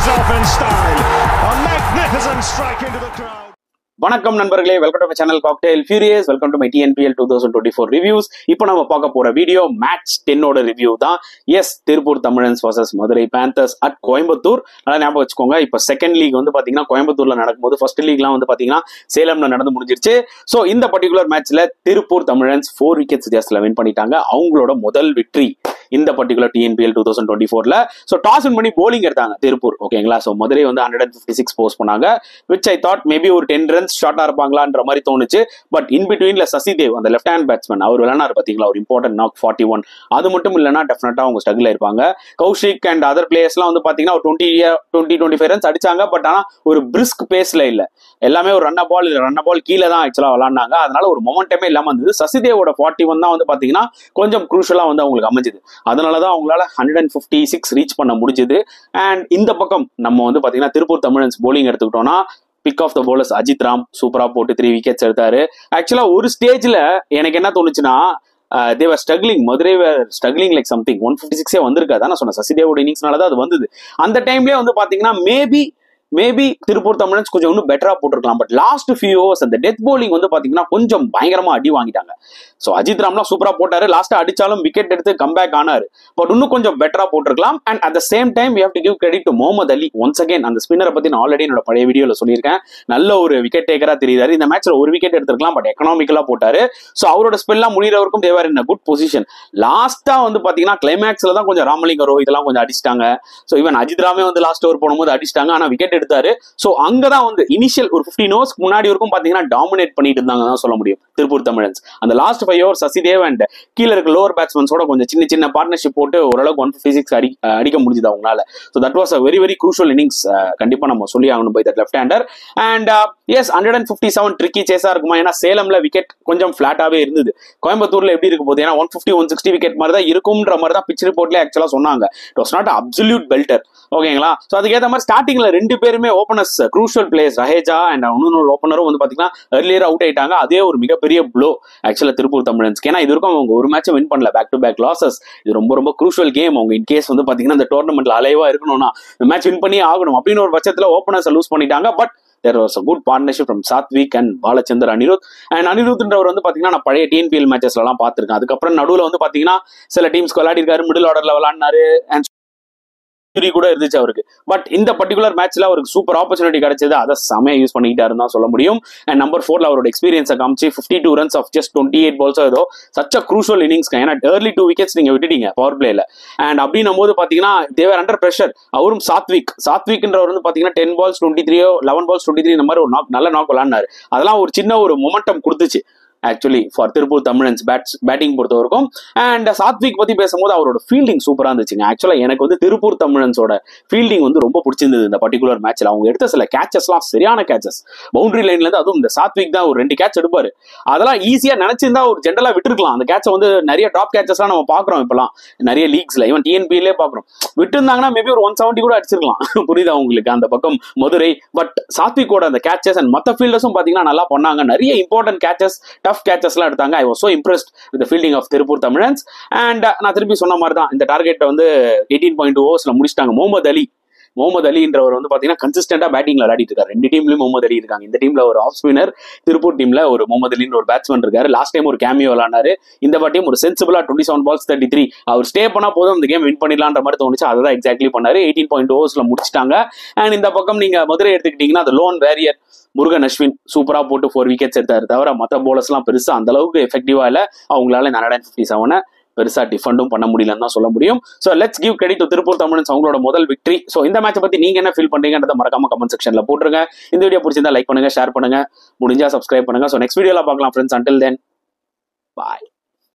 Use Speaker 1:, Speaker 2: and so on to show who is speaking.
Speaker 1: goes off in style. A magnificent strike into the crowd.
Speaker 2: வணக்கம் நண்பர்களே welcome to my channel Cocktail Furious welcome to my TNPL two thousand twenty four reviews இப்போ நம்ம பார்க்க போற video match டென்னோட review தான் எஸ் Tiruppur Tamizhans versus Madurai Panthers at Coimbatore நல்லா ஞாபகம் வச்சுக்கோங்க இப்போ செகண்ட் லீக் வந்து பாத்தீங்கன்னா கோயம்புத்தூர்ல நடக்கும்போது ஃபர்ஸ்ட் லீக்லாம் வந்து பாத்தீங்கன்னா சேலம்ல நடந்து முடிஞ்சிருச்சு ஸோ இந்த பர்டிகுலர் மேட்ச்ல திருப்பூர் தமிழன்ஸ் ஃபோர் விக்கெட்ஸ் வித்தியாசத்தில் வின் பண்ணிட்டாங்க அவங்களோட முதல் வெற்றி இந்த particular TNPL two thousand twenty ஃபோர்ல ஸோ டாஸ் வின் பண்ணி போலிங் எடுத்தாங்க திருப்பூர் ஓகேங்களா ஸோ மதுரை வந்து hundred and fifty six post பண்ணாங்க விச் ஐ தாட் மேபி ஒரு டென் ரன்ஸ் ஷார்ட்டா இருப்பாங்களான்ற மாதிரி தோணுச்சு பட் இன் பிட்வீன்ல சசிதேவ் அந்த லெஃப்ட் ஹேண்ட் பேட்ஸ்மேன் அவர் விளையாடுறாரு பாத்தீங்களா ஒரு இம்பார்ட்டன்ட் நாக் ஃபார்ட்டி ஒன் அது மட்டும் இல்லைன்னா டெஃபினட்டா அவங்க ஸ்ட்ரகிள் இருப்பாங்க கௌஷிக் அண்ட் அதர் பிளேயர்ஸ்லாம் வந்து பாத்தீங்கன்னா ஒரு twenty twenty twenty five runs அடிச்சாங்க பட் ஆனா ஒரு பிரிஸ்க் பேஸ்ல இல்ல எல்லாமே ஒரு ரன் பால் ரன் பால் கீழே தான் ஆக்சுவலா விளாண்டாங்க அதனால ஒரு மொமெண்டமே இல்லாம இருந்தது சசிதேவோட ஃபார்ட்டி ஒன் தான் வந்து பாத்தீங்கன்னா கொஞ்சம் குரூஷலா வந்து அவங்களுக்கு அமைஞ்சது அதனால தான் அவங்களால hundred and fifty six reach பண்ண முடிஞ்சது அண்ட் இந்த பக்கம் நம்ம வந்து பாத்தீங்கன்னா திருப்பூர் தமிழன்ஸ் போலிங் எடுத்துக்கிட்டோம்னா pick of the bowlers Ajith Ram சூப்பரா போட்டு த்ரீ விக்கெட்ஸ் எடுத்தாரு ஆக்சுவலா ஒரு ஸ்டேஜ்ல எனக்கு என்ன தோணுச்சுன்னா they were struggling Madurai struggling like something one fifty சிக்ஸே வந்திருக்காது நான் சொன்னேன் சசிதேவோட இன்னிங்ஸ்னால தான் அது வந்தது அந்த டைம்லயே வந்து பாத்தீங்கன்னா மேபி மேபி திருப்பூர் தமிழன்ஸ் கொஞ்சம் இன்னும் பெட்டரா போட்டிருக்கலாம் பட் லாஸ்ட் ஃபியூ ஹவர்ஸ் அந்த டெத் bowling வந்து பாத்தீங்கன்னா கொஞ்சம் பயங்கரமா அடி வாங்கிட்டாங்க ஸோ அஜித் ராம்லாம் சூப்பரா போட்டாரு லாஸ்டா அடிச்சாலும் விக்கெட் எடுத்து கம்பேக் ஆனாரு பட் இன்னும் கொஞ்சம் பெட்டரா போட்டிருக்கலாம் and at the same time you have to give credit to Mohammed Ali once again அந்த ஸ்பின்னரை பத்தி நான் ஆல்ரெடி என்னோட பழைய வீடியோல சொல்லியிருக்கேன் நல்ல ஒரு விக்கெட் டேக்கரா தெரியுறாரு இந்த மேட்ச்ல ஒரு விக்கெட் எடுத்திருக்கலாம் பட் எக்கனாமிக்கலா போட்டாரு ஸோ அவரோட ஸ்பெல்லாம் முடிகிறவருக்கும் தேவர் இன் குட் பொசிஷன் லாஸ்டா வந்து பாத்தீங்கன்னா கிளைமேக்ஸ்ல தான் கொஞ்சம் ராமலிங்க ரோஹித் எல்லாம் கொஞ்சம் அடிச்சிட்டாங்க ஸோ ஈவன் அஜித் ராமே வந்து லாஸ்ட் ஓவர் போடும்போது அடிச்சிட்டாங்க ஆனா விக்கெட் எடுத்தாரு ஸோ அங்கதான் வந்து இனிஷியல் ஒரு ஃபிஃப்டின் ஹவர்ஸ்க்கு முன்னாடி வரைக்கும் பாத்தீங்கன்னா டாமினேட் பண்ணிட்டு இருந்தாங்க தான் சொல்ல முடியும் திருப்பூர் தமிழன்ஸ் அந்த last five overs Sasidev and கீழே இருக்க லோவர் பேட்ஸ்மேன்ஸோட கொஞ்சம் சின்ன சின்ன பார்ட்னர்ஷிப் போட்டு ஓரளவுக்கு ஒன் ஃபிஃப்டி சிக்ஸ் அடி அஹ் அடிக்க முடிஞ்சது அவங்களால so that was a very very crucial innings கண்டிப்பா நம்ம சொல்லி ஆகணும் by that left hander and is hundred and fifty seven tricky சேஸா இருக்குமா ஏன்னா சேலம்ல விக்கெட் கொஞ்சம் ஃபிளாட்டாவே இருந்தது கோயம்புத்தூர்ல எப்படி இருக்க போகுது ஏன்னா one fifty one sixty wicket மாதிரி தான் இருக்கும்ன்ற மாதிரி தான் பிச் ரிப்போர்ட்ல ஆக்சுவலா சொன்னாங்க it was not absolute belter ஓகேங்களா ஸோ அதுக்கேற்ற மாதிரி ஸ்டார்டிங்ல ரெண்டு பேருமே openers crucial players Raheja and இன்னொரு ஓப்பனரும் வந்து பாத்தீங்கன்னா earlier அவுட் ஆயிட்டாங்க அதே ஒரு மிகப்பெரிய ப்ளோ ஆக்சுவலா திருப்பூர் தமிழன்ஸ்க்கு ஏன்னா இது வரைக்கும் அவங்க ஒரு மேட்ச் வின் பண்ணல பேக் டு பேக் லாசஸ் இது ரொம்ப ரொம்ப க்ரூஷியல் கேம் அவங்க இன் கேஸ் வந்து பாத்தீங்கன்னா இந்த டோர்னமெண்ட்ல அலைவா இருக்கணும்னா இந்த மேட்ச் வின் பண்ணி ஆகணும் அப்படின்னு ஒரு பட்சத்துல ஓப்பனர்ஸ் லூஸ் பண்ணிட்டாங்க but there was a good partnership from Sathvik and Balachandar Anirudh and அனிருத்ன்றவர் வந்து பாத்தீங்கன்னா நான் பழைய டிஎன்பிஎல் மேட்சஸ்ல எல்லாம் பார்த்திருக்கேன் அதுக்கப்புறம் நடுவுல வந்து பாத்தீங்கன்னா சில டீம்ஸ்க்கு விளையாடிருக்காரு மிடில் ஆர்டர்ல விளையாடினாரு அண்ட் செஞ்சுரி கூட இருந்துச்சு அவருக்கு பட் இந்த பர்டிகுலர் மேட்ச்ல அவருக்கு சூப்பர் ஆப்பர்ச்சுனிட்டி கிடைச்சது அதை செமையா யூஸ் பண்ணிக்கிட்டாருன்னு தான் சொல்ல முடியும் அண்ட் நம்பர் ஃபோர்ல அவரோட எக்ஸ்பீரியன்ஸை காமிச்சு fifty two runs off just twenty eight balls ஏதோ சச் அ க்ரூஷியல் இன்னிங்ஸ் ஏன்னா ஏர்லி டூ விக்கெட்ஸ் நீங்க விட்டுட்டீங்க பவர் பிளேல அண்ட் அப்படின்னும் போது பாத்தீங்கன்னா தேவர் அண்டர் பிரஷர் அவரும் சாத்விக் சாத்விக்ன்றவர் வந்து பாத்தீங்கன்னா டென் பால்ஸ் டுவெண்ட்டி த்ரீயோ லெவன் பால்ஸ் டுவெண்ட்டி த்ரீ இந்த மாதிரி ஒரு knock- நல்ல நாக் விளாண்டாரு அதெல்லாம் ஒரு சின்ன ஒரு மொமெண்டம் கொடுத்துச்சு actually for Tiruppur Tamizhans bats batting பொறுத்த வரைக்கும் அண்ட் சாத்விக் பத்தி பேசும்போது அவரோட ஃபீல்டிங் சூப்பரா இருந்துச்சுங்க ஆக்சுவலா எனக்கு வந்து திருப்பூர் தமிழன்ஸோட ஃபீல்டிங் வந்து ரொம்ப பிடிச்சிருந்தது இந்த பர்டிகுலர் மேட்ச்ல அவங்க எடுத்த சில கேச்சஸ்லாம் சரியான கேச்சஸ் பவுண்டரி லைன்ல இருந்து அதுவும் இந்த சாத்விக் தான் ஒரு ரெண்டு கேட்ச் எடுப்பாரு அதெல்லாம் ஈஸியா நினைச்சிருந்தா ஒரு ஜென்ரலா விட்டுருக்கலாம் அந்த கேட்சை வந்து நிறைய டாப் கேச்சஸ்லாம் நம்ம பாக்குறோம் இப்பெல்லாம் நிறைய லீக்ஸ்ல ஈவன் டிஎன்பிலே பாக்குறோம் விட்டுருந்தாங்கன்னா மேபி ஒரு ஒன் செவன்ட்டி கூட அடிச்சிருக்கலாம் புரியுதா உங்களுக்கு அந்த பக்கம் மதுரை பட் சாத்விக்கோட அந்த கேச்சஸ் அண்ட் மத்த ஃபீல்டர்ஸும் பாத்தீங்கன்னா நல்லா பண்ணாங்க நிறைய இம்பார்ட்டன்ட் கேச்சஸ் டஃப் கேச்சஸ்லாம் எடுத்தாங்க I was so impressed with fielding of Tiruppur Tamizhans and நான் திருப்பி சொன்ன மாதிரி தான் இந்த டார்கெட்டை வந்து எயிட்டீன் பாயிண்ட் டூ ஓவர்ஸ்ல முடிச்சிட்டாங்க முகமது அலி முகமது அலின்றவர் வந்து பாத்தீங்கன்னா கன்சிஸ்டன்டா பேட்டிங்ல விளையாடிட்டு இருக்காரு ரெண்டு டீம்லயும் முகமது அலி இருக்காங்க இந்த டீம்ல ஒரு ஆஃப் ஸ்பின்னர் திருப்பூர் டீம்ல ஒரு முகமது அலின்ற ஒரு பேட்ஸ்மேன் இருக்காரு லாஸ்ட் டைம் ஒரு கேமியோ விளாண்டாரு இந்த வாட்டியும் ஒரு சென்சிபிளா twenty seven balls thirty three அவர் ஸ்டே பண்ணா போதும் இந்த கேம் வின் பண்ணிடலான்ற மாதிரி தோணுச்சு அதை தான் எக்ஸாக்ட்லி பண்ணாரு எயிட்டீன் பாயிண்ட் ஓவர்ஸ்ல முடிச்சிட்டாங்க அண்ட் இந்த பக்கம் நீங்க மதுரை எடுத்துக்கிட்டீங்கன்னா அது லோன் வேரியர் முருகன் அஸ்வின் சூப்பரா போட்டு ஃபோர் விக்கெட்ஸ் எடுத்தாரு தவிர மற்ற போலர்ஸ்லாம் பெருசா அந்த அளவுக்கு எஃபெக்டிவா இல்ல அவங்களால இந்த ஹண்ட்ரட் ஃபிஃப்டி செவனை பெருசா டிஃபெண்டும் பண்ண முடியலன்னு தான் சொல்ல முடியும் so let's give credit Tiruppur Tamizhans அவங்களோட முதல் விக்டரி ஸோ இந்த மேட்சை பத்தி நீங்க என்ன ஃபீல் பண்றீங்கன்றத மறக்காம கமெண்ட் செக்ஷன்ல போட்டுருங்க இந்த வீடியோ பிடிச்சிருந்தா லைக் பண்ணுங்க ஷேர் பண்ணுங்க முடிஞ்சா சப்ஸ்கிரைப் பண்ணுங்க ஸோ நெக்ஸ்ட் வீடியோல பார்க்கலாம் ஃப்ரெண்ட்ஸ் அண்டில் தென் பாய்